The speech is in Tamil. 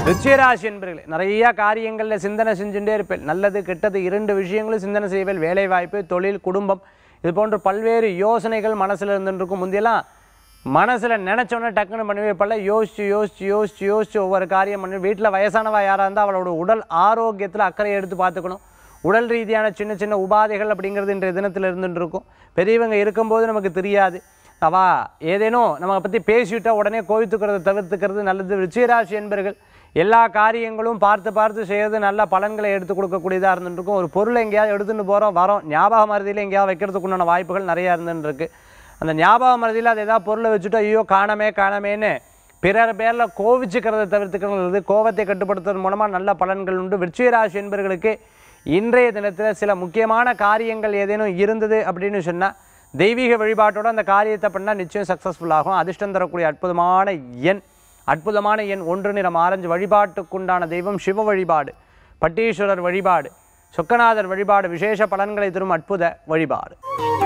ரிச்சியராசி என்பர்களே நிறைய காரியங்களில் சிந்தனை செஞ்சுட்டே இருப்பேன் நல்லது கெட்டது இரண்டு விஷயங்களும் சிந்தனை செய்வேன் வேலை வாய்ப்பு தொழில் குடும்பம் இது போன்ற பல்வேறு யோசனைகள் மனசில் இருந்துருக்கும் முந்தையெல்லாம் மனசில் நினச்சோன்னே டக்குன்னு பண்ணவே பல யோசிச்சு யோசிச்சு யோசிச்சு யோசிச்சு ஒவ்வொரு காரியம் பண்ணி வீட்டில் வயசானவா யாராக இருந்தால் அவளோட உடல் ஆரோக்கியத்தில் அக்கறை எடுத்து பார்த்துக்கணும் உடல் ரீதியான சின்ன சின்ன உபாதைகள் அப்படிங்கிறது இன்றைய தினத்தில் இருந்துட்டு இருக்கும் பெரியவங்க இருக்கும்போது நமக்கு தெரியாது அவா ஏதேனும் நம்ம பற்றி பேசிவிட்டா உடனே கோவித்துக்கிறத தவிர்த்துக்கிறது நல்லது ரிச்சிராசி என்பர்கள் எல்லா காரியங்களும் பார்த்து பார்த்து செய்யறது நல்ல பலன்களை எடுத்து கொடுக்கக்கூடியதாக இருந்துருக்கும் ஒரு பொருளை எங்கேயாவது எடுத்துகிட்டு போகிறோம் வரோம் ஞாபக மருதியில் எங்கேயாவது வைக்கிறதுக்கு உண்டான வாய்ப்புகள் நிறையா இருந்துட்டு இருக்கு அந்த ஞாபக மருதியில் அது ஏதாவது பொருளை வச்சுட்டு ஐயோ காணமே காணமேன்னு பிறர் பேரில் கோவிச்சுக்கிறத தவிர்த்துக்கிறது கோபத்தை கட்டுப்படுத்துவதன் மூலமாக நல்ல பலன்கள் உண்டு விருச்சிகராசி என்பவர்களுக்கு இன்றைய தினத்தில் சில முக்கியமான காரியங்கள் ஏதேனும் இருந்தது அப்படின்னு சொன்னால் தெய்வீக வழிபாட்டோட அந்த காரியத்தை பண்ணால் நிச்சயம் சக்ஸஸ்ஃபுல் ஆகும் அதிர்ஷ்டம் தரக்கூடிய அற்புதமான எண் அற்புதமான எண் ஒன்று நிறம் ஆரஞ்சு வழிபாட்டுக்குண்டான தெய்வம் சிவ வழிபாடு பட்டீஸ்வரர் வழிபாடு சொக்கநாதர் வழிபாடு விசேஷ பலன்களை தரும் அற்புத வழிபாடு